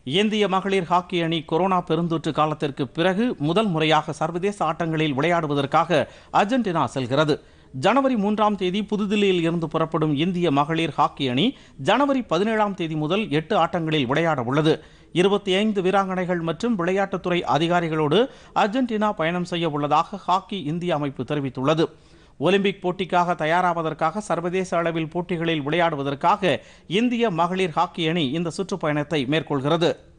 இந்திய மகளிர் ஹாக்கி அணி கொரோனா பெருந்தொற்று காலத்திற்கு பிறகு முதல் முறையாக சர்வதேச ஆட்டங்களில் விளையாடுவதற்காக அர்ஜென்டினா செல்கிறது ஜனவரி மூன்றாம் தேதி புதுதில்லியில் இருந்து புறப்படும் இந்திய மகளிர் ஹாக்கி அணி ஜனவரி பதினேழாம் தேதி முதல் எட்டு ஆட்டங்களில் விளையாட உள்ளது இருபத்தி ஐந்து வீராங்கனைகள் மற்றும் விளையாட்டுத்துறை அதிகாரிகளோடு அர்ஜென்டினா பயணம் செய்ய உள்ளதாக ஹாக்கி இந்திய அமைப்பு தெரிவித்துள்ளது ஒலிம்பிக் போட்டிக்காக தயாராவதற்காக சர்வதேச அளவில் போட்டிகளில் விளையாடுவதற்காக இந்திய மகளிர் ஹாக்கி அணி இந்த சுற்றுப்பயணத்தை மேற்கொள்கிறது